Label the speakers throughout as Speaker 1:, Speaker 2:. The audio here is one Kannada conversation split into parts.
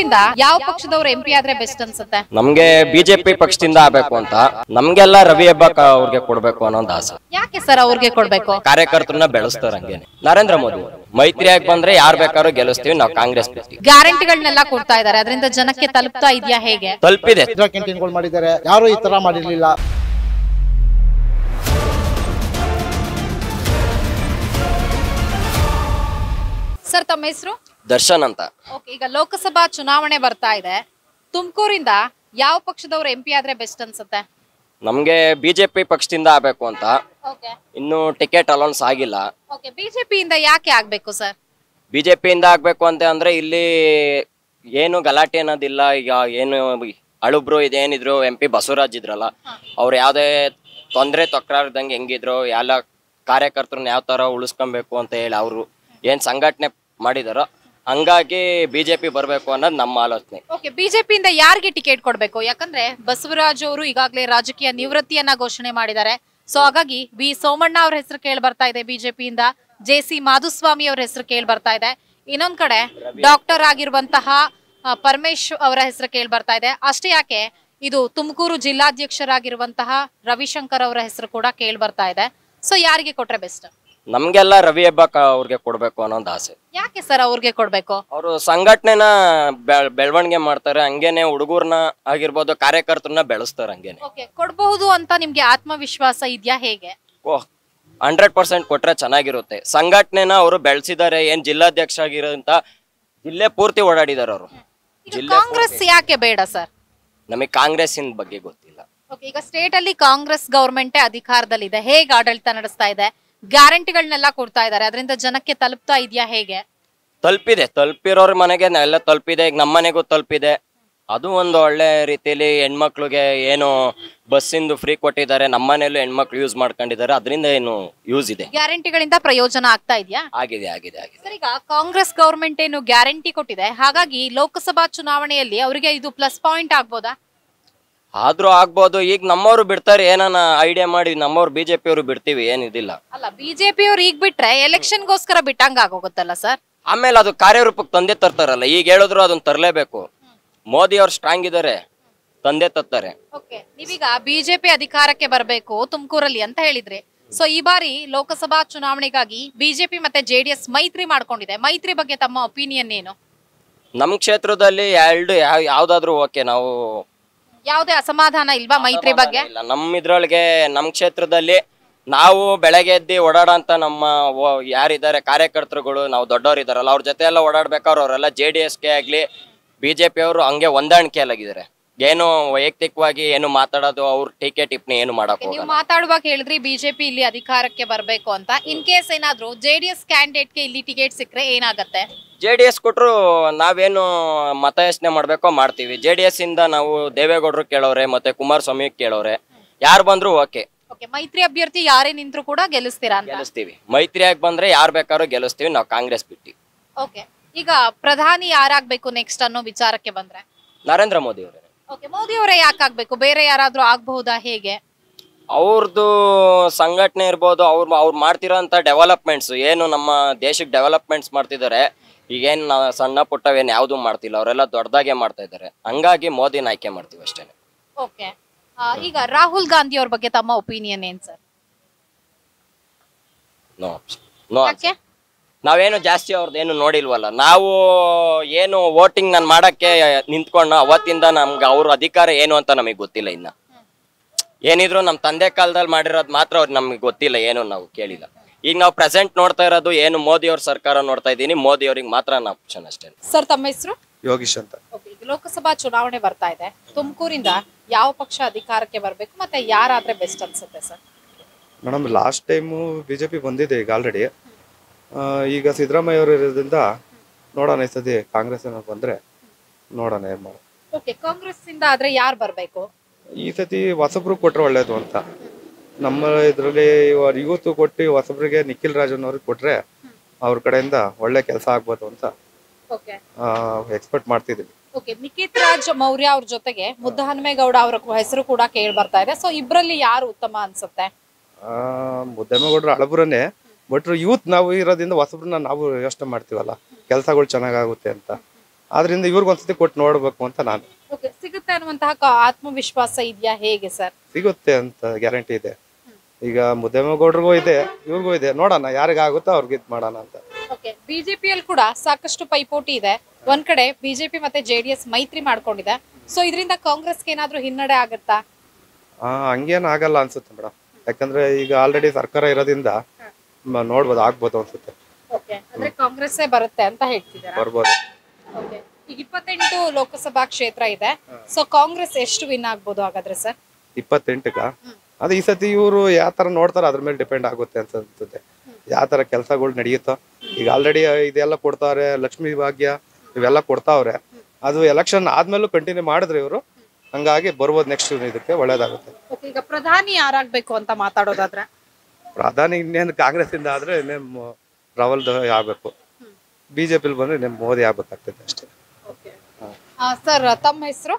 Speaker 1: ತುಮಕೂರಿಂದ ಯಾವ ಪಕ್ಷದವ್ರು ಎಂ ಪಿ ಆದ್ರೆ ಬೆಸ್ಟ್ ಅನ್ಸುತ್ತೆ
Speaker 2: ನಮ್ಗೆ ಬಿಜೆಪಿ ಪಕ್ಷದಿಂದ ಆಗ್ಬೇಕು ಅಂತ ನಮ್ಗೆಲ್ಲ ರವಿ ಹಬ್ಬ ಅವ್ರಿಗೆ ಕೊಡ್ಬೇಕು ಅನ್ನೋ ಒಂದು ಆಸೆ
Speaker 1: ಯಾಕೆ ಸರ್ ಅವ್ರಿಗೆ ಕೊಡ್ಬೇಕು
Speaker 2: ಕಾರ್ಯಕರ್ತರನ್ನ ಬೆಳೆಸ್ತಾರ ಹಂಗೇನೆ ನರೇಂದ್ರ ಮೋದಿ ಮೈತ್ರಿಯಾಗಿ ಬಂದ್ರೆ ಯಾರ್ ಬೇಕಾದ್ರೂ ಗೆಲ್ಲಿಸ್ತೀವಿ ನಾವು ಕಾಂಗ್ರೆಸ್ ಬಿಡ್ತೀವಿ
Speaker 1: ಗ್ಯಾರಂಟಿಗಳನ್ನೆಲ್ಲ ಕೊಡ್ತಾ ಇದಾರೆ ಅದರಿಂದ ಜನಕ್ಕೆ ತಲುಪ್ತಾ ಇದೆಯಾ ಹೇಗೆ
Speaker 2: ತಲುಪಿದೆ
Speaker 3: ಇದ್ರ ಕ್ಯಾಂಟೀನ್ಗಳು ಮಾಡಿದ್ದಾರೆ ಯಾರು ಈ ತರ ಮಾಡಿರ್ಲಿಲ್ಲ
Speaker 1: ಸರ್ ತಮ್ಮ ಹೆಸರು
Speaker 2: ದರ್ಶನ್ ಅಂತ
Speaker 1: ಓಕೆ ಈಗ ಲೋಕಸಭಾ ಚುನಾವಣೆ ಬರ್ತಾ ಇದೆ ತುಮಕೂರಿಂದ ಯಾವ ಪಕ್ಷದವ್ರು ಎಂ ಪಿ ಆದ್ರೆ ಬೆಸ್ಟ್ ಅನ್ಸುತ್ತೆ
Speaker 2: ನಮ್ಗೆ ಬಿಜೆಪಿ ಪಕ್ಷದಿಂದ ಆಗ್ಬೇಕು ಅಂತ
Speaker 1: ಓಕೆ
Speaker 2: ಇನ್ನು ಟಿಕೆಟ್ ಅಲೌನ್ಸ್ ಆಗಿಲ್ಲ
Speaker 1: ಓಕೆ ಬಿಜೆಪಿಯಿಂದ ಯಾಕೆ ಆಗ್ಬೇಕು ಸರ್
Speaker 2: ಬಿಜೆಪಿಯಿಂದ ಆಗ್ಬೇಕು ಅಂತ ಅಂದ್ರೆ ಇಲ್ಲಿ ಏನು ಗಲಾಟೆ ಅನ್ನೋದಿಲ್ಲ ಈಗ ಏನು ಅಳುಬ್ರು ಇದೇನಿದ್ರು ಎಂ ಪಿ ಬಸವರಾಜ್ ಇದ್ರಲ್ಲ ಅವ್ರು ಯಾವ್ದೇ ತೊಂದರೆ ತಕರಾರ್ದಂಗೆ ಹೆಂಗಿದ್ರು ಎಲ್ಲ ಕಾರ್ಯಕರ್ತರನ್ನ ಯಾವ ತರ ಉಳಿಸ್ಕೊಬೇಕು ಅಂತ ಹೇಳಿ ಅವರು ಏನ್ ಸಂಘಟನೆ ಮಾಡಿದಾರೋ ಹಂಗಾಗಿ ಬಿಜೆಪಿ ಬರ್ಬೇಕು ಅನ್ನೋದು ನಮ್ಮ ಆಲೋಚನೆ
Speaker 1: ಓಕೆ ಬಿಜೆಪಿಯಿಂದ ಯಾರಿಗೆ ಟಿಕೆಟ್ ಕೊಡ್ಬೇಕು ಯಾಕಂದ್ರೆ ಬಸವರಾಜ್ ಅವರು ಈಗಾಗಲೇ ರಾಜಕೀಯ ನಿವೃತ್ತಿಯನ್ನ ಘೋಷಣೆ ಮಾಡಿದ್ದಾರೆ ಸೊ ಹಾಗಾಗಿ ಬಿ ಸೋಮಣ್ಣ ಅವ್ರ ಹೆಸರು ಕೇಳಿ ಬರ್ತಾ ಇದೆ ಬಿಜೆಪಿಯಿಂದ ಜೆ ಸಿ ಮಾಧುಸ್ವಾಮಿ ಅವ್ರ ಹೆಸರು ಕೇಳಿ ಬರ್ತಾ ಇದೆ ಇನ್ನೊಂದ್ ಕಡೆ ಡಾಕ್ಟರ್ ಆಗಿರುವಂತಹ ಆ, ಪರಮೇಶ್ ಅವರ ಹೆಸರು ಕೇಳಿ ಬರ್ತಾ ಇದೆ ಅಷ್ಟೇ ಯಾಕೆ ಇದು ತುಮಕೂರು ಜಿಲ್ಲಾಧ್ಯಕ್ಷರಾಗಿರುವಂತಹ ರವಿಶಂಕರ್ ಅವರ ಹೆಸರು ಕೂಡ ಕೇಳಿ ಬರ್ತಾ ಇದೆ ಸೊ ಯಾರಿಗೆ ಕೊಟ್ರೆ ಬೆಸ್ಟ್
Speaker 2: ನಮ್ಗೆಲ್ಲ ರವಿ ಹಬ್ಬ ಅವ್ರಿಗೆ ಕೊಡ್ಬೇಕು ಅನ್ನೋ ಒಂದು ಆಸೆ
Speaker 1: ಯಾಕೆ ಸರ್ ಅವ್ರಿಗೆ ಕೊಡ್ಬೇಕು
Speaker 2: ಅವರು ಸಂಘಟನೆನ ಬೆಳ್ ಬೆಳವಣಿಗೆ ಮಾಡ್ತಾರೆ ಹಂಗೇನೆ ಹುಡುಗರ್ನ ಆಗಿರ್ಬೋದು ಕಾರ್ಯಕರ್ತರನ್ನ ಬೆಳೆಸ್ತಾರೆ ಹಂಗೇನೆ
Speaker 1: ಓಕೆ ಕೊಡಬಹುದು ಅಂತ ನಿಮ್ಗೆ ಆತ್ಮವಿಶ್ವಾಸ ಇದೆಯಾ ಹೇಗೆ
Speaker 2: ಓಹ್ ಹಂಡ್ರೆಡ್ ಪರ್ಸೆಂಟ್ ಕೊಟ್ರೆ ಚೆನ್ನಾಗಿರುತ್ತೆ ಸಂಘಟನೆನ ಅವರು ಬೆಳೆಸಿದ್ದಾರೆ ಏನ್ ಜಿಲ್ಲಾಧ್ಯಕ್ಷ ಆಗಿರೋಂತ ಜಿಲ್ಲೆ ಪೂರ್ತಿ ಓಡಾಡಿದಾರೆ ಅವರು
Speaker 1: ಈಗ ಕಾಂಗ್ರೆಸ್ ಯಾಕೆ ಬೇಡ ಸರ್
Speaker 2: ನಮಗೆ ಕಾಂಗ್ರೆಸ್ಸಿನ ಬಗ್ಗೆ ಗೊತ್ತಿಲ್ಲ
Speaker 1: ಓಕೆ ಈಗ ಸ್ಟೇಟ್ ಅಲ್ಲಿ ಕಾಂಗ್ರೆಸ್ ಗವರ್ಮೆಂಟ್ ಅಧಿಕಾರದಲ್ಲಿದೆ ಹೇಗೆ ಆಡಳಿತ ನಡೆಸ್ತಾ ಇದೆ ಗ್ಯಾರಂಟಿಗಳನ್ನೆಲ್ಲ ಕೊಡ್ತಾ ಇದ್ದಾರೆ ಅದರಿಂದ ಜನಕ್ಕೆ ತಲುಪ್ತಾ ಇದೆಯಾ ಹೇಗೆ
Speaker 2: ತಲುಪಿದೆ ತಲುಪಿರೋರ್ ಮನೆಗೆ ಎಲ್ಲ ತಲುಪಿದೆ ಈಗ ನಮ್ಮ ಮನೆಗೂ ತಲುಪಿದೆ ಅದು ಒಂದು ಒಳ್ಳೆ ರೀತಿಯಲ್ಲಿ ಹೆಣ್ಮಕ್ಳಿಗೆ ಏನು ಬಸ್ಸಿಂದು ಫ್ರೀ ಕೊಟ್ಟಿದ್ದಾರೆ ನಮ್ಮ ಮನೇಲೂ ಹೆಣ್ಮಕ್ಳು ಯೂಸ್ ಮಾಡ್ಕೊಂಡಿದ್ದಾರೆ ಅದರಿಂದ ಏನು ಯೂಸ್ ಇದೆ
Speaker 1: ಗ್ಯಾರಂಟಿಗಳಿಂದ ಪ್ರಯೋಜನ ಆಗ್ತಾ ಇದೆಯಾ
Speaker 2: ಆಗಿದೆ ಆಗಿದೆ ಆಗಿದೆ
Speaker 1: ಸರ್ ಈಗ ಕಾಂಗ್ರೆಸ್ ಗವರ್ಮೆಂಟ್ ಏನು ಗ್ಯಾರಂಟಿ ಕೊಟ್ಟಿದೆ ಹಾಗಾಗಿ ಲೋಕಸಭಾ ಚುನಾವಣೆಯಲ್ಲಿ ಅವರಿಗೆ ಇದು ಪ್ಲಸ್ ಪಾಯಿಂಟ್ ಆಗ್ಬೋದಾ
Speaker 2: ಆದ್ರೂ ಆಗ್ಬೋದು ಈಗ ನಮ್ಮವ್ರು ಬಿಡ್ತಾರೆ ಏನಾನ ಐಡಿಯಾ ಮಾಡಿ ನಮ್ಮವ್ರು ಬಿಜೆಪಿ ಅವರು ಬಿಡ್ತೀವಿ ಏನಿದಿಲ್ಲ
Speaker 1: ಅಲ್ಲ ಬಿಜೆಪಿ ಅವ್ರು ಈಗ ಬಿಟ್ರೆ ಎಲೆಕ್ಷನ್ಗೋಸ್ಕರ ಬಿಟ್ಟಂಗ ಆಗೋಗುತ್ತಲ್ಲ ಸರ್
Speaker 2: ಆಮೇಲೆ ಅದು ಕಾರ್ಯರೂಪಕ್ಕೆ ತಂದೆ ತರ್ತಾರಲ್ಲ ಈಗ ಹೇಳಿದ್ರು ಅದನ್ನ ತರಲೇಬೇಕು ಮೋದಿ ಅವ್ರು ಸ್ಟ್ರಾಂಗ್ ಇದ್ದಾರೆ ತಂದೆ ತರ್ತಾರೆ
Speaker 1: ಓಕೆ ನೀವೀಗ ಬಿಜೆಪಿ ಅಧಿಕಾರಕ್ಕೆ ಬರಬೇಕು ತುಮಕೂರಲ್ಲಿ ಅಂತ ಹೇಳಿದ್ರಿ ಸೊ ಈ ಬಾರಿ ಲೋಕಸಭಾ ಚುನಾವಣೆಗಾಗಿ ಬಿಜೆಪಿ ಮತ್ತೆ ಜೆಡಿಎಸ್ ಮೈತ್ರಿ ಮಾಡ್ಕೊಂಡಿದೆ ಮೈತ್ರಿ ಬಗ್ಗೆ ತಮ್ಮ ಒಪಿನಿಯನ್ ಏನು
Speaker 2: ನಮ್ಮ ಕ್ಷೇತ್ರದಲ್ಲಿ ಎರಡು ಯಾವ- ಯಾವ್ದಾದ್ರು ಓಕೆ ನಾವು
Speaker 1: ಯಾವುದೇ ಅಸಮಾಧಾನ ಇಲ್ವಾ ಮೈತ್ರಿ ಬಗ್ಗೆ
Speaker 2: ಇಲ್ಲ ನಮ್ಮ ಇದ್ರೊಳಗೆ ನಮ್ಮ ಕ್ಷೇತ್ರದಲ್ಲಿ ನಾವು ಬೆಳಗ್ಗೆ ಎದ್ದು ಓಡಾಡೋಂಥ ನಮ್ಮ ಓ- ಯಾರಿದ್ದಾರೆ ಕಾರ್ಯಕರ್ತರುಗಳು ನಾವು ದೊಡ್ಡವ್ರು ಇದಾರಲ್ಲ ಅವ್ರ ಜೊತೆ ಎಲ್ಲ ಓಡಾಡ್ಬೇಕಾದ್ರೆ ಅವರೆಲ್ಲ ಜೆ ಡಿ ಎಸ್ಗೆ ಆಗಲಿ ಬಿ ಜೆ ಪಿ ಅವರು ಹಂಗೆ ಹೊಂದಾಣಿಕೆಯಲ್ಲಾಗಿದ್ದಾರೆ ಏನು ವೈಯಕ್ತಿಕವಾಗಿ ಏನು ಮಾತಾಡೋದು ಅವ್ರ ಟೀಕೆ ಟಿಪ್ಪಣಿ ಏನು ಮಾಡಕ್
Speaker 1: ನೀವು
Speaker 2: ಹೋಗಲ್ಲ
Speaker 1: ಮಾತಾಡುವಾಗ ಹೇಳಿದ್ರಿ ಬಿಜೆಪಿ ಇಲ್ಲಿ ಅಧಿಕಾರಕ್ಕೆ ಬರಬೇಕು ಅಂತ ಇನ್ ಕೇಸ್ ಏನಾದ್ರು ಜೆಡಿಎಸ್ ಕ್ಯಾಂಡಿಡೇಟ್ಗೆ ಇಲ್ಲಿ ಟಿಕೆಟ್ ಸಿಕ್ಕರೆ ಏನಾಗತ್ತೆ
Speaker 2: ಜೆ ಡಿ ಎಸ್ ಕೊಟ್ಟರು ನಾವೇನು ಮತಯಾಚನೆ ಮಾಡಬೇಕೋ ಮಾಡ್ತೀವಿ ಜೆ ಡಿ ಎಸ್ ಇಂದ ನಾವು ದೇವೇಗೌಡರು ಕೇಳೋರೆ ಮತ್ತೆ ಕುಮಾರಸ್ವಾಮಿ ಕೇಳೋರೆ ಯಾರು ಬಂದ್ರು ಓಕೆ
Speaker 1: ಓಕೆ ಮೈತ್ರಿ ಅಭ್ಯರ್ಥಿ ಯಾರೇ ನಿಂತ್ರು ಕೂಡ ಗೆಲ್ಲಿಸ್ತೀರಾ ಅಂತ
Speaker 2: ಗೆಲ್ಲಿಸ್ತೀವಿ ಮೈತ್ರಿಯಾಗಿ ಬಂದ್ರೆ ಯಾರು ಬೇಕಾದ್ರೂ ಗೆಲ್ಲಿಸ್ತೀವಿ ನಾವು ಕಾಂಗ್ರೆಸ್ ಬಿಟ್ಟು
Speaker 1: ಓಕೆ ಈಗ ಪ್ರಧಾನಿ ಯಾರಾಗ್ಬೇಕು ನೆಕ್ಸ್ಟ್ ಅನ್ನೋ ವಿಚಾರಕ್ಕೆ ಬಂದ್ರೆ
Speaker 2: ನರೇಂದ್ರ ಮೋದಿ ಅವರೇ
Speaker 1: ಓಕೆ ಮೋದಿ ಅವರೇ ಯಾಕಾಗ್ಬೇಕು ಬೇರೆ ಯಾರಾದ್ರೂ ಆಗ್ಬಹುದಾ ಹೇಗೆ
Speaker 2: ಅವ್ರದ್ದು ಸಂಘಟನೆ ಇರ್ಬೋದು ಅವ್ರು ಅವ್ರು ಮಾಡ್ತಿರೋಂಥ ಡೆವಲಪ್ಮೆಂಟ್ಸ್ ಏನು ನಮ್ಮ ದೇಶಕ್ಕೆ ಡೆವಲಪ್ಮೆಂಟ್ಸ್ ಮಾಡ್ತಿದ್ದಾರೆ ಈಗೇನು ನಾವು ಸಣ್ಣ ಪುಟ್ಟವೇನು ಯಾವುದೂ ಮಾಡ್ತಿಲ್ಲ ಅವರೆಲ್ಲ ದೊಡ್ಡದಾಗೆ ಮಾಡ್ತಾ ಇದ್ದಾರೆ ಹಂಗಾಗಿ ಮೋದಿನ ಆಯ್ಕೆ ಮಾಡ್ತೀವಿ ಅಷ್ಟೇ
Speaker 1: ಓಕೆ ಈಗ ರಾಹುಲ್ ಗಾಂಧಿ ಅವ್ರ ಬಗ್ಗೆ ತಮ್ಮ ಒಪಿನಿಯನ್ ಏನ್ ಸರ್
Speaker 2: ನೋ ನೋ
Speaker 1: ಯಾಕೆ
Speaker 2: ನಾವೇನು ಜಾಸ್ತಿ ಅವ್ರದ್ದು ಏನು ನೋಡಿಲ್ವಲ್ಲ ನಾವು ಏನು ವೋಟಿಂಗ್ ನಾನು ಮಾಡಕ್ಕೆ ನಿಂತ್ಕೊಂಡು ಅವತ್ತಿಂದ ನಮ್ಗೆ ಅವ್ರ ಅಧಿಕಾರ ಏನು ಅಂತ ನಮಗೆ ಗೊತ್ತಿಲ್ಲ ಇನ್ನ ಏನಿದ್ರು ನಮ್ಮ ತಂದೆ ಕಾಲದಲ್ಲಿ ಮಾಡಿರೋದು ಮಾತ್ರ ಅವ್ರು ನಮಗೆ ಗೊತ್ತಿಲ್ಲ ಏನು ನಾವು ಕೇಳಿಲ್ಲ ಈಗ ನಾವು ಪ್ರೆಸೆಂಟ್ ನೋಡ್ತಾ ಇರೋದು ಏನು ಮೋದಿ ಅವ್ರ ಸರ್ಕಾರ ನೋಡ್ತಾ ಇದ್ದೀನಿ ಮೋದಿ ಅವ್ರಿಗೆ ಮಾತ್ರ ನಾವು ಆಪ್ಷನ್ ಅಷ್ಟೇ
Speaker 1: ಸರ್ ತಮ್ಮ ಹೆಸರು
Speaker 4: ಯೋಗೀಶ್ ಅಂತ
Speaker 1: ಲೋಕಸಭಾ ಚುನಾವಣೆ ಬರ್ತಾ ಇದೆ ತುಮಕೂರಿಂದ ಯಾವ ಪಕ್ಷ ಅಧಿಕಾರಕ್ಕೆ ಬರಬೇಕು ಮತ್ತೆ ಯಾರಾದ್ರೆ ಬೆಸ್ಟ್ ಅನ್ಸುತ್ತೆ sir
Speaker 4: madam last time B J P ಬಂದಿದೆ ಈಗ ಆಲ್ರೆಡಿ ಈಗ ಸಿದ್ದರಾಮಯ್ಯ ಅವರು ಇರೋದ್ರಿಂದ ನೋಡೋಣ ಈ ಸತಿ ಕಾಂಗ್ರೆಸ್ ಏನೋ ಬಂದರೆ ನೋಡೋಣ ಏನು ಮಾಡೋಣ
Speaker 1: ಓಕೆ ಕಾಂಗ್ರೆಸ್ ಇಂದ ಆದ್ರೆ ಯಾರು ಬರಬೇಕು
Speaker 4: ಈ ಸತಿ ಹೊಸಬ್ರು ಕೊಟ್ಟರೆ ಒಳ್ಳೇದು ಅಂತ ನಮ್ಮ ಇದರಲ್ಲಿ ಯೂತ್ ಕೊಟ್ಟು ಹೊಸಬ್ರಿಗೆ ನಿಖಿಲ್ ರಾಜನ್ ಅವ್ರಿಗೆ ಕೊಟ್ಟರೆ ಅವ್ರ ಕಡೆಯಿಂದ ಒಳ್ಳೆ ಕೆಲಸ ಆಗ್ಬೋದು ಅಂತ
Speaker 1: ಓಕೆ
Speaker 4: ಎಕ್ಸ್ಪೆಕ್ಟ್ ಮಾಡ್ತಿದ್ದೀವಿ
Speaker 1: ಓಕೆ ನಿಖಿತ್ ರಾಜ್ ಮೌರ್ಯ ಅವ್ರ ಜೊತೆಗೆ ಮುದ್ದಹನುಮೇಗೌಡ ಅವರ ಹೆಸರು ಕೂಡ ಕೇಳಿ ಬರ್ತಾ ಇದೆ ಸೊ ಇಬ್ರಲ್ಲಿ ಯಾರು ಉತ್ತಮ ಅನ್ಸುತ್ತೆ
Speaker 4: ಆ, ಮುದ್ದಮ್ಮೇಗೌಡರು ಹಳಬ್ರನ್ನೇ ಬಟ್ ಯೂತ್ ನಾವು ಇರೋದ್ರಿಂದ ಹೊಸಬ್ರನ್ನ ನಾವು ಯೋಚನೆ ಮಾಡ್ತೀವಲ್ಲ ಕೆಲಸಗಳು ಚೆನ್ನಾಗಾಗುತ್ತೆ ಅಂತ ಆದ್ರಿಂದ ಇವ್ರಿಗೊಂದ್ಸತಿ ಕೊಟ್ಟು ನೋಡ್ಬೇಕು ಅಂತ ನಾನು
Speaker 1: ಓಕೆ ಸಿಗುತ್ತೆ ಅನ್ನುವಂತಹ ಕ- ಆತ್ಮವಿಶ್ವಾಸ ಇದೆಯಾ ಹೇಗೆ ಸರ್
Speaker 4: ಸಿಗುತ್ತೆ ಅಂತ ಗ್ಯಾರಂಟಿ ಇದೆ ಈಗ ಮುದ್ದೆಮ್ಮಗೌಡ್ರಿಗೂ ಇದೆ ಇವ್ರಿಗೂ ಇದೆ ನೋಡೋಣ ಯಾರಿಗಾಗುತ್ತೋ ಅವ್ರಿಗೆ ಇದು ಮಾಡೋಣ ಅಂತ
Speaker 1: ಓಕೆ ಬಿಜೆಪಿಯಲ್ಲಿ ಕೂಡ ಸಾಕಷ್ಟು ಪೈಪೋಟಿ ಇದೆ ಒಂದ್ ಕಡೆ ಬಿಜೆಪಿ ಮತ್ತೆ ಜೆಡಿಎಸ್ ಮೈತ್ರಿ ಮಾಡ್ಕೊಂಡಿದೆ ಸೊ ಇದರಿಂದ ಕಾಂಗ್ರೆಸ್ಗೆ ಏನಾದ್ರೂ ಹಿನ್ನಡೆ ಆಗುತ್ತಾ
Speaker 4: ಆ, ಹಂಗೇನ್ ಆಗಲ್ಲ ಅನ್ಸುತ್ತೆ ಮೇಡಮ್ ಯಾಕಂದ್ರೆ ಈಗ ಆಲ್ರೆಡಿ ಸರ್ಕಾರ ಇರೋದ್ರಿಂದ ಮ- ನೋಡ್ಬೋದು ಆಗ್ಬೋದು ಅನ್ಸುತ್ತೆ
Speaker 1: ಓಕೆ ಅಂದ್ರೆ ಕಾಂಗ್ರೆಸ್ಸೇ ಬರುತ್ತೆ ಅಂತ ಹೇಳ್ತಿದ್ದಾರೆ
Speaker 4: ಬರ್ಬೋದು
Speaker 1: ಓಕೆ ಈಗ ಇಪ್ಪತ್ತೆಂಟು ಲೋಕಸಭಾ ಕ್ಷೇತ್ರ ಇದೆ ಸೊ ಕಾಂಗ್ರೆಸ್ ಎಷ್ಟು ವಿನ್ ಆಗ್ಬೋದು ಹಾಗಾದ್ರೆ ಸರ್
Speaker 4: ಇಪ್ಪತ್ತೆಂಟಕ್ಕ ಅದು ಈ ಸತಿ ಇವರು ಯಾವ ತರ ನೋಡ್ತಾರೋ ಅದ್ರ ಮೇಲೆ ಡಿಪೆಂಡ್ ಆಗುತ್ತೆ ಅಂತ ಅನ್ಸುತ್ತೆ ಯಾವ ತರ ಕೆಲಸಗಳು ನಡೆಯುತ್ತೋ ಈಗ ಆಲ್ರೆಡಿ ಇದೆಲ್ಲ ಕೊಡ್ತಾರೆ ಲಕ್ಷ್ಮೀ ಭಾಗ್ಯ ಇವೆಲ್ಲ ಕೊಡ್ತಾವ್ರೆ ಅದು ಎಲೆಕ್ಷನ್ ಆದ್ಮೇಲೂ ಕಂಟಿನ್ಯೂ ಮಾಡಿದ್ರೆ ಇವರು ಹಂಗಾಗಿ ಬರ್ಬೋದು ನೆಕ್ಸ್ಟ್ ಇದಕ್ಕೆ ಒಳ್ಳೇದಾಗುತ್ತೆ
Speaker 1: ಓಕೆ ಈಗ ಪ್ರಧಾನಿ ಯಾರಾಗ್ಬೇಕು ಅಂತ ಮಾತಾಡೋದಾದ್ರೆ
Speaker 4: ಪ್ರಧಾನಿ ಇನ್ನೇನು ಕಾಂಗ್ರೆಸ್ ಇಂದ ಆದ್ರೆ ಇನ್ನೇನು ರಾಹುಲ್ ಆಗ್ಬೇಕು ಬಿಜೆಪಿಲಿ ಬಂದ್ರೆ ಇನ್ನೇನು ಮೋದಿ ಆಗ್ಬೇಕಾಗ್ತದೆ ಅಷ್ಟೇ
Speaker 1: ಸರ್ ತಮ್ಮ ಹೆಸರು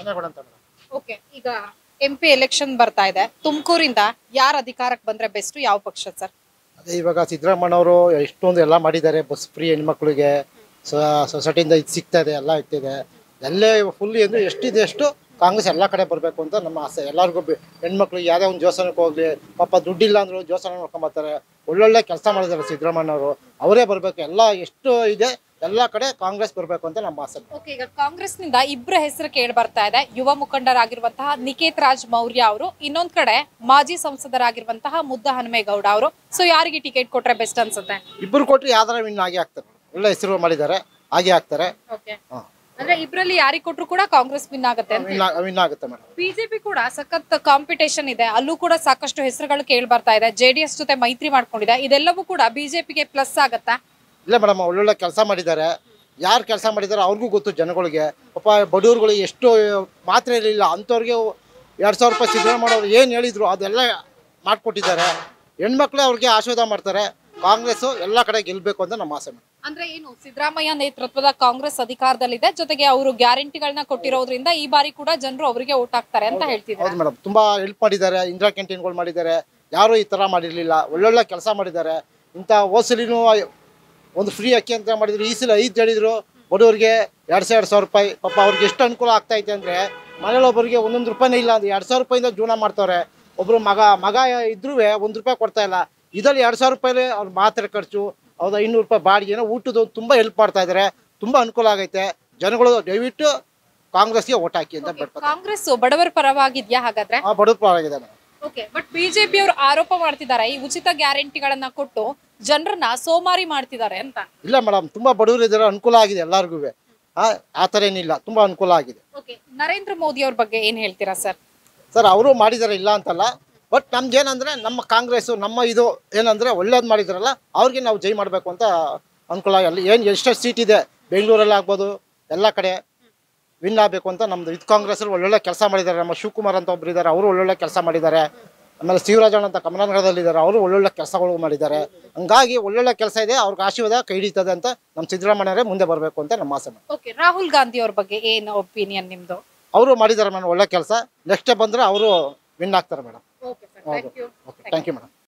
Speaker 1: ಓಕೆ ಈಗ ಎಂ ಪಿ ಎಲೆಕ್ಷನ್ ಬರ್ತಾ ಇದೆ ತುಮಕೂರಿಂದ ಯಾರ ಅಧಿಕಾರಕ್ಕೆ ಬಂದ್ರೆ ಬೆಸ್ಟ್ ಯಾವ ಪಕ್ಷ ಸರ್
Speaker 3: ಅದೇ ಇವಾಗ ಸಿದ್ದರಾಮಣ್ಣವರು ಎಷ್ಟೊಂದು ಎಲ್ಲ ಮಾಡಿದ್ದಾರೆ ಬಸ್ ಫ್ರೀ ಹೆಣ್ಮಕ್ಳಿಗೆ ಸೊಸೈಟಿಯಿಂದ ಇದು ಸಿಗ್ತಾ ಇದೆ ಎಲ್ಲ ಇಟ್ಟಿದೆ ಎಲ್ಲೇ ಫುಲ್ ಅಂದ್ರೆ ಎಷ್ಟಿದೆ ಅಷ್ಟು ಕಾಂಗ್ರೆಸ್ ಎಲ್ಲ ಕಡೆ ಬರಬೇಕು ಅಂತ ನಮ್ಮ ಆಸೆ ಎಲ್ಲರಿಗೂ ಬಿ- ಹೆಣ್ಮಕ್ಳಿಗೆ ಯಾವುದೇ ಒಂದು ದೇವಸ್ಥಾನಕ್ಕೆ ಹೋಗ್ಲಿ ಪಾಪ ದುಡ್ಡಿಲ್ಲ ಅಂದ್ರು ದೇವಸ್ಥಾನ ನೋಡ್ಕೊಂಬರ್ತಾರೆ ಒಳ್ಳೊಳ್ಳೆ ಕೆಲಸ ಮಾಡಿದ್ದಾರೆ ಸಿದ್ದರಾಮಣ್ಣವರು ಅವರೇ ಬರಬೇಕು ಎಲ್ಲ ಎಷ್ಟು ಇದೆ ಎಲ್ಲ ಕಡೆ ಕಾಂಗ್ರೆಸ್ ಬರಬೇಕು ಅಂತ ನಮ್ಮ ಆಸೆ
Speaker 1: ಓಕೆ ಈಗ ಕಾಂಗ್ರೆಸ್ನಿಂದ ಇಬ್ಬರ ಹೆಸರು ಕೇಳಿ ಬರ್ತಾ ಇದೆ ಯುವ ಮುಖಂಡರಾಗಿರುವಂತಹ ನಿಕೇತ್ ರಾಜ್ ಮೌರ್ಯ ಅವರು ಇನ್ನೊಂದ್ ಕಡೆ ಮಾಜಿ ಸಂಸದರಾಗಿರುವಂತಹ ಮುದ್ದ ಹನುಮೇಗೌಡ ಅವರು ಸೊ ಯಾರಿಗೆ ಟಿಕೆಟ್ ಕೊಟ್ರೆ ಬೆಸ್ಟ್ ಅನ್ಸುತ್ತೆ
Speaker 3: ಇಬ್ಬರು ಕೊಟ್ಟರೆ ಯಾವ್ದಾರ ವಿನ್ ಆಗಿ ಆಗ್ತಾರೆ ಒಳ್ಳೆ ಹೆಸರು ಮಾಡಿದ್ದಾರೆ ಹಾಗೆ ಆಗ್ತಾರೆ
Speaker 1: ಓಕೆ
Speaker 3: ಹಾಂ
Speaker 1: ಅಂದ್ರೆ ಇಬ್ರಲ್ಲಿ ಯಾರಿಗೆ ಕೊಟ್ರು ಕೂಡ ಕಾಂಗ್ರೆಸ್ ವಿನ್ ಆಗುತ್ತೆ ಅಂತ
Speaker 3: ವಿನ್ ವಿನ್ ಆಗುತ್ತೆ ಮೇಡಮ್
Speaker 1: ಬಿಜೆಪಿ ಕೂಡ ಸಖತ್ ಕಾಂಪಿಟೇಷನ್ ಇದೆ ಅಲ್ಲೂ ಕೂಡ ಸಾಕಷ್ಟು ಹೆಸರುಗಳು ಕೇಳಿ ಬರ್ತಾ ಇದೆ ಜೆಡಿಎಸ್ ಜೊತೆ ಮೈತ್ರಿ ಮಾಡ್ಕೊಂಡಿದೆ ಇದೆಲ್ಲವೂ ಕೂಡ ಬಿಜೆಪಿಗೆ ಪ್ಲಸ್ ಆಗತ್ತಾ
Speaker 3: ಇಲ್ಲ ಮೇಡಮ್ ಒಳ್ಳೊಳ್ಳೆ ಕೆಲಸ ಮಾಡಿದ್ದಾರೆ ಯಾರು ಕೆಲಸ ಮಾಡಿದ್ದಾರೆ ಅವ್ರಿಗೂ ಗೊತ್ತು ಜನಗಳಿಗೆ ಪಾಪ ಬಡವ್ರುಗಳಿಗೆ ಎಷ್ಟು ಮಾತ್ರೆ ಇರಲಿಲ್ಲ ಅಂಥವ್ರಿಗೆ ಎರಡು ಸಾವಿರ ರೂಪಾಯಿ ಸಿದ್ದರಾಮಯ್ಯವ್ರು ಏನು ಹೇಳಿದ್ರು ಅದೆಲ್ಲ ಮಾಡಿಕೊಟ್ಟಿದ್ದಾರೆ ಹೆಣ್ಮಕ್ಳೇ ಅವ್ರಿಗೆ ಆಶೀರ್ವಾದ ಮಾಡ್ತಾರೆ ಕಾಂಗ್ರೆಸ್ಸು ಎಲ್ಲ ಕಡೆ ಗೆಲ್ಲಬೇಕು ಅಂತ ನಮ್ಮ ಆಸೆ ಮೇಡಮ್
Speaker 1: ಅಂದ್ರೆ ಏನು ಸಿದ್ದರಾಮಯ್ಯ ನೇತೃತ್ವದ ಕಾಂಗ್ರೆಸ್ ಅಧಿಕಾರದಲ್ಲಿದೆ ಜೊತೆಗೆ ಅವರು ಗ್ಯಾರಂಟಿಗಳನ್ನ ಕೊಟ್ಟಿರೋದ್ರಿಂದ ಈ ಬಾರಿ ಕೂಡ ಜನರು ಅವರಿಗೆ ಓಟ್ ಹಾಕ್ತಾರೆ ಅಂತ ಹೇಳ್ತಿದ್ದಾರೆ
Speaker 3: ಹೌದು ಮೇಡಮ್ ತುಂಬ ಹೆಲ್ಪ್ ಮಾಡಿದ್ದಾರೆ ಇಂದಿರಾ ಕ್ಯಾಂಟೀನ್ಗಳು ಮಾಡಿದ್ದಾರೆ ಯಾರೂ ಈ ಥರ ಮಾಡಿರಲಿಲ್ಲ ಒಳ್ಳೊಳ್ಳೆ ಕೆಲಸ ಮಾಡಿದ್ದಾರೆ ಇಂಥ ಹೋಸಲಿನೂ ಒಂದು ಫ್ರೀ ಅಕ್ಕಿ ಅಂತ ಮಾಡಿದ್ರು ಈ ಸಲ ಐದು ಹೇಳಿದ್ರು ಬಡವರಿಗೆ ಎರಡು ಸಾವಿರ ಎರಡು ಸಾವಿರ ರೂಪಾಯಿ ಪಾಪ ಅವ್ರಿಗೆ ಎಷ್ಟು ಅನುಕೂಲ ಆಗ್ತಾ ಐತೆ ಅಂದರೆ ಮನೇಲೊಬ್ಬರಿಗೆ ಒಂದೊಂದು ರೂಪಾಯಿನೇ ಇಲ್ಲ ಅಂದ್ರೆ ಎರಡು ಸಾವಿರ ರೂಪಾಯಿಂದ ಜೀವನ ಮಾಡ್ತವ್ರೆ ಒಬ್ಬರು ಮಗ ಮಗ ಇದ್ರೂ ಒಂದು ರೂಪಾಯಿ ಕೊಡ್ತಾ ಇಲ್ಲ ಇದರಲ್ಲಿ ಎರಡು ಸಾವಿರ ರೂಪಾಯಿ ಅವ್ರ ಮಾತ್ರೆ ಖರ್ಚು ಹೌದು ಐನೂರು ರೂಪಾಯಿ ಬಾಡಿಗೆನ ಊಟದ ತುಂಬ ಹೆಲ್ಪ್ ಮಾಡ್ತಾ ಇದ್ದಾರೆ ತುಂಬ ಅನುಕೂಲ ಆಗೈತೆ ಜನಗಳು ದಯವಿಟ್ಟು ಕಾಂಗ್ರೆಸ್ಗೆ ಓಟ್ ಹಾಕಿ ಅಂತ ಬೇಡ್ಕೊತಾರೆ
Speaker 1: ಕಾಂಗ್ರೆಸ್ ಬಡವರ ಪರವಾಗಿದ್ಯಾ ಹಾಗಾದ್ರೆ
Speaker 3: ಆ ಬಡವ್ರ ಪರವಾಗಿದೆ ಮೇಡಮ್
Speaker 1: ಓಕೆ ಬಟ್ ಬಿಜೆಪಿ ಅವರು ಆರೋಪ ಮಾಡ್ತಿದ್ದಾರೆ ಈ ಉಚಿತ ಗ್ಯಾರಂಟಿಗಳನ್ನ ಕೊಟ್ಟು ಜನರನ್ನ ಸೋಮಾರಿ ಮಾಡ್ತಿದ್ದಾರೆ ಅಂತ
Speaker 3: ಇಲ್ಲ ಮೇಡಮ್ ತುಂಬಾ ಬಡವರು ಇದ್ದಾರೆ ಅನುಕೂಲ ಆಗಿದೆ ಎಲ್ಲರಿಗೂ ಆ ಥರ ಏನಿಲ್ಲ ತುಂಬಾ ಅನುಕೂಲ ಆಗಿದೆ
Speaker 1: ಓಕೆ ನರೇಂದ್ರ ಮೋದಿ ಅವ್ರ ಬಗ್ಗೆ ಏನ್ ಹೇಳ್ತೀರಾ ಸರ್
Speaker 3: ಸರ್ ಅವರು ಮಾಡಿದ್ದಾರೆ ಇಲ್ಲ ಅಂತಲ್ಲ ಬಟ್ ನಮ್ಗೆ ಏನಂದ್ರೆ ನಮ್ಮ ಕಾಂಗ್ರೆಸ್ಸು ನಮ್ಮ ಇದು ಏನಂದ್ರೆ ಒಳ್ಳೇದು ಮಾಡಿದಾರಲ್ಲ ಅವ್ರಿಗೆ ನಾವು ಜೈ ಮಾಡಬೇಕು ಅಂತ ಅನುಕೂಲ ಅಲ್ಲಿ ಏನು ಎಷ್ಟೆಷ್ಟು ಸೀಟ್ ಇದೆ ಬೆಂಗಳೂರಲ್ಲಿ ಆಗ್ಬೋದು ಎಲ್ಲ ಕಡೆ ವಿನ್ ಆಗಬೇಕು ಅಂತ ನಮ್ದು ಇದು ಕಾಂಗ್ರೆಸ್ಸಲ್ಲಿ ಒಳ್ಳೊಳ್ಳೆ ಕೆಲಸ ಮಾಡಿದ್ದಾರೆ ನಮ್ಮ ಶಿವಕುಮಾರ್ ಅಂತ ಒಬ್ರು ಇದ್ದಾರೆ ಅವರು ಒಳ್ಳೊಳ್ಳೆ ಕೆಲಸ ಮಾಡಿದ್ದಾರೆ ಆಮೇಲೆ ಶಿವರಾಜಣ್ಣ ಅಂತ ಕಮಲನಗರದಲ್ಲಿದ್ದಾರೆ ಅವರು ಒಳ್ಳೊಳ್ಳೆ ಕೆಲಸಗಳು ಮಾಡಿದ್ದಾರೆ ಹಂಗಾಗಿ ಒಳ್ಳೊಳ್ಳೆ ಕೆಲಸ ಇದೆ ಅವ್ರಿಗೆ ಆಶೀರ್ವಾದ ಕೈ ಹಿಡಿತದೆ ಅಂತ ನಮ್ಮ ಸಿದ್ದರಾಮಯ್ಯರೇ ಮುಂದೆ ಬರಬೇಕು ಅಂತ ನಮ್ಮ ಆಸೆ
Speaker 1: ಓಕೆ ರಾಹುಲ್ ಗಾಂಧಿ ಅವ್ರ ಬಗ್ಗೆ ಏನು ಒಪಿನಿಯನ್ ನಿಮ್ದು
Speaker 3: ಅವರು ಮಾಡಿದ್ದಾರೆ ಮೇಡಮ್ ಒಳ್ಳೆ ಕೆಲಸ ನೆಕ್ಸ್ಟ್ ಬಂದರೆ ಅವರು ವಿನ್ ಆಗ್ತಾರೆ madam
Speaker 1: okay sir thank you
Speaker 3: okay thank you madam